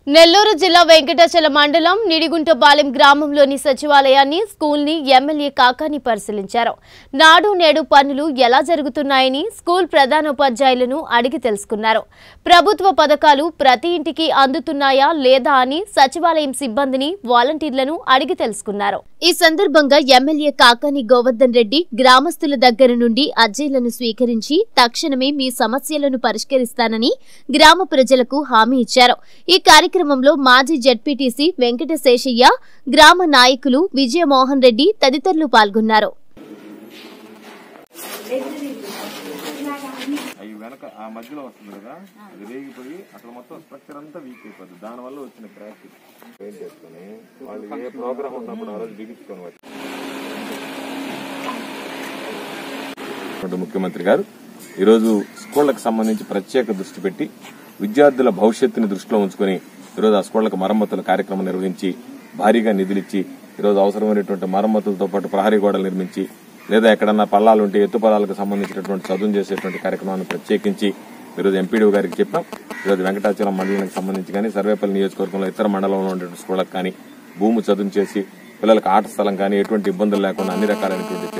నెల్లూరు జిల్లా వెంకటాచల మండలం నిడిగుంటపాలెం గ్రామంలోని సచివాలయాన్ని స్కూల్ని ఎమ్మెల్యే కాకాని పరిశీలించారు నాడు నేడు పనులు ఎలా జరుగుతున్నాయని స్కూల్ ప్రధానోపాధ్యాయులను అడిగి తెలుసుకున్నారు ప్రభుత్వ పథకాలు ప్రతి ఇంటికి అందుతున్నాయా లేదా అని సచివాలయం సిబ్బందిని వాలంటీర్లను అడిగి తెలుసుకున్నారు ఈ సందర్భంగా ఎమ్మెల్యే కాకాని గోవర్ధన్ రెడ్డి గ్రామస్తుల దగ్గర నుండి అర్జీలను స్వీకరించి తక్షణమే మీ సమస్యలను పరిష్కరిస్తానని గ్రామ ప్రజలకు హామీ ఇచ్చారు ఈ కార్యక్రమంలో మాజీ జడ్పీటీసీ వెంకట శేషయ్య గ్రామ నాయకులు విజయమోహన్ రెడ్డి తదితరులు పాల్గొన్నారు అవి వెనక ఆ మధ్యలో వస్తుంది కదా అది రేగిపోయి అక్కడ మొత్తం స్ట్రక్చర్ అంతా వీక్ అయిపోతుంది దాని వల్ల వచ్చిన క్రాక్ ఏం చేసుకుని వాళ్ళు ఏ ప్రోగ్రామ్ ఉన్నప్పుడు ఆ రోజు బిగించుకొని వచ్చి ముఖ్యమంత్రి గారు ఈరోజు స్కూళ్లకు సంబంధించి ప్రత్యేక దృష్టి పెట్టి విద్యార్థుల భవిష్యత్తుని దృష్టిలో ఉంచుకొని ఈరోజు ఆ స్కూళ్లకు మరమ్మతుల కార్యక్రమం నిర్వహించి భారీగా నిధులిచ్చి ఈరోజు అవసరమైనటువంటి మరమ్మతులతో పాటు ప్రహరీ గోడలు నిర్మించి లేదా ఎక్కడన్నా పల్లాలు ఉంటే ఎత్తు పొలాలకు సంబంధించినటువంటి చదువు చేసేటువంటి కార్యక్రమాన్ని ప్రత్యేకించి ఈరోజు ఎంపీడీ గారికి చెప్పాం ఈరోజు వెంకటాచలం మండలానికి సంబంధించి కానీ సర్వేపల్లి నియోజకవర్గంలో ఇతర మండలంలో ఉండే స్కూళ్ళకు కానీ భూమి చదువు చేసి పిల్లలకు ఆట స్థలం కానీ ఎటువంటి ఇబ్బందులు లేకుండా అన్ని రకాలైనటువంటి